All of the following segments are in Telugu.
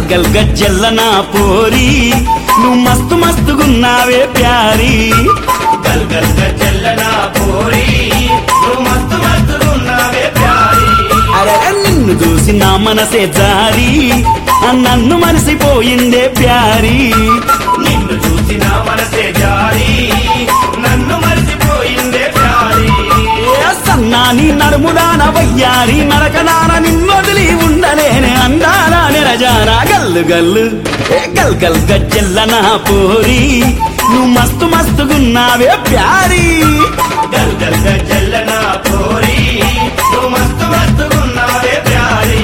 గల్ గజ్జల్ల నా పోరి నువ్వు మస్తు మస్తుగున్నావే ప్యారీ గల్ గల్ గజ్జల్లనా పోరి నువ్వు మస్తు మస్తుగున్నావే ప్యారి అరే నిన్ను చూసి నా మనసే జారి ఆ నన్ను మరిసిపోయిందే ప్యారీ నిన్ను చూసి నా మనసే జారి నన్ను మర్చిపోయిందే ప్యారి ఏ సన్నాని నడుముదాన వయ్యారి నరకదాన నిన్నొదిలి ఉండలేనే అందానా నిరజానా గల్లు గల్లు ఏ గల్ గల్ గజ్జల్ల నా పోరి నువ్వు మస్తు మస్తుగున్నావే ప్యారీ గల్ గల్ గజ్జల్లనా పోరి నువ్వు మస్తు మస్తుగున్నావే ప్యారి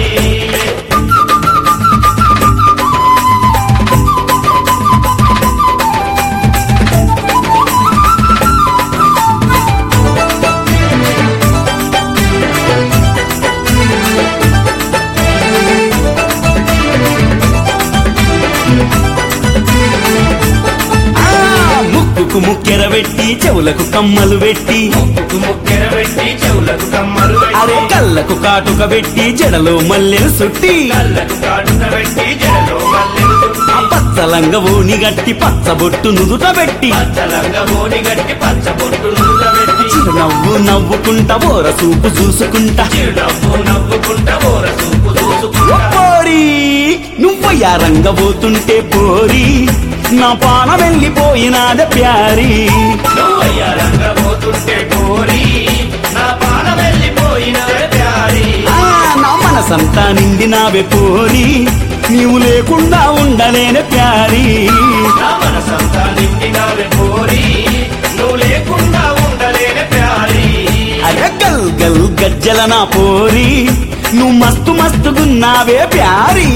ఆ, ముక్కుకు ముక్కెర పెట్టి చెవులకు కమ్మలు పెట్టి ముక్కు ముక్కెర పెట్టి చెవులకు కమ్మలు అరే పెట్టి కళ్ళకు కాటుక పెట్టి జడలో మల్లెలు సుట్టి కళ్ళకు కాటుక పెట్టి జడలో మల్లెలు చుట్టి ఆ పచ్చలంగ ఓని గట్టి పచ్చబొట్టు నుదుట పెట్టి పచ్చలంగా ఓడి గట్టి పచ్చ బొట్టు నుదుట పెట్టి చిరునవ్వు నవ్వుకుంటా బోర చూపు చూసుకుంటా చిరునవ్వు నవ్వుకుంటా ఓర చూపు ఓ చూసుకుంటా పోరి నువ్వయ్యా రంగబోతుంటే పోరి నా పాన వెళ్ళిపోయినాద ప్యారీ నువ్వయ్యా రంగబోతుంటే కోరి నా పాన వెళ్ళిపోయిన ప్యారి ఆ, నా మనసంతా నిండినావే పోరి నీవు లేకుండా ఉండలేని ప్యారీ నా మనసంతా నిండినావే కోరి నువ్వు లేకుండా ఉండలేని ప్యారి అరే గల్ గల్ గజ్జల నా పోరి నువ్వు మస్తు మస్తుగున్నావే ప్యారీ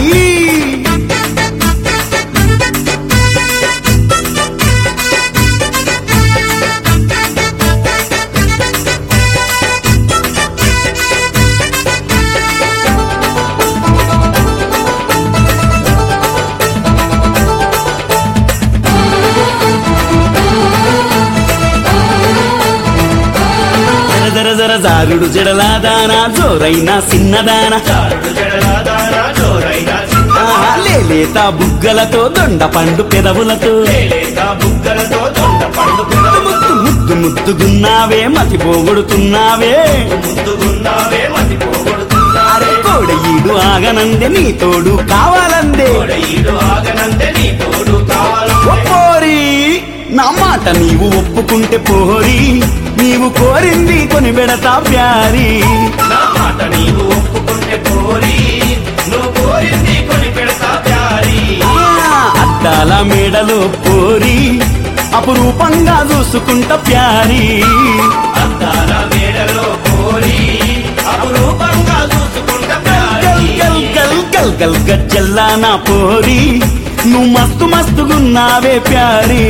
జర జర జర జారుడు జడలాదానా జోరైన సిన్నదానా చారుడు జడలాదానా జోరైన ఆహా, లేలేత బుగ్గలతో దొండ పండు పెదవులతో లేలేత బుగ్గలతో దొండ పండు ముద్దు ముద్దు ముద్దుగున్నావే మతి పోగొడుతున్నావే ముద్దుగున్నావే మతి అరే పోగొడుతున్నారే కోడయీడు ఆగనందే నీ తోడు కావాలందే ఈడు ఆగనందే నీ తోడు ఓ కావాలంటే పోరి నా మాట నీవు ఒప్పుకుంటే పోరి నీవు కోరింది కొని పెడతా ప్యారీ నా మాట నీవు ఒప్పుకుంటే కోరి నువ్వు కోరింది కొని పెడతా ప్యారి ఆ, అద్దాల మేడలో పోరి అపురూపంగా చూసుకుంటా ప్యారీ అద్దాల మేడలో కోరి అపురూపంగా చూసుకుంటా గల్ ప్యారి గల్ గల్ గల్ గల్ గజ్జల్లా నా పోరి నువ్వు మస్తు మస్తుగున్నావే ప్యారీ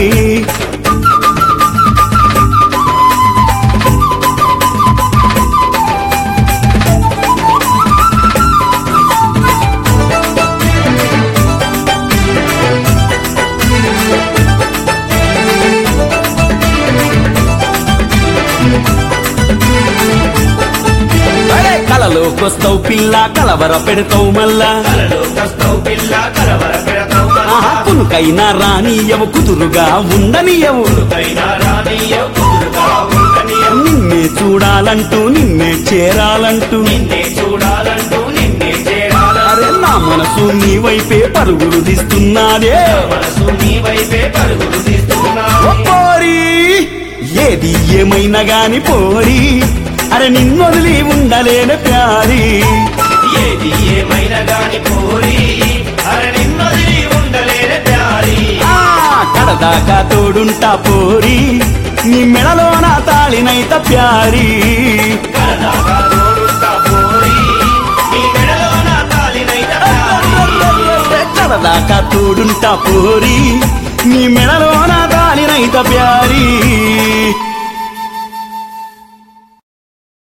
అరే కలలోకొస్తావు పిల్ల కలవర పెడతావు మళ్ళా కలలో కస్తావు పిల్ల కలవర పెడతావు ఆహా కునుకైనా రానియవు కుదురుగా ఉండనియవు కైనా రానియో కుదురుగా ఉండనియో నిన్నే చూడాలంటూ నిన్నే చేరాలంటూ నిన్నే చూడాలంటూ నిన్నే చేరాలంటూ అరే నా మనసు నీ వైపే పరుగులు తీస్తున్నాదే మనసు నీ వైపే పరుగులు ఓ తీస్తున్నావు పోరి ఏది ఏమైనా గాని పోరి అరే నిన్నొదిలి ఉండలేని ప్యారీ ఏది ఏమైనా గాని కోరి అరే నిన్నది ఉండలేని ప్యారి ఆ కడదాకా తోడుంటా పోరి నీ మెడలో నా తాళినైత ప్యారీ కడదాకా తోడుంటా పోరి నీ మెడలో నా తాళినైత ప్యారి కడదాకా తోడుంటా పోరి నీ మెడలో నా తాళినైత ప్యారీ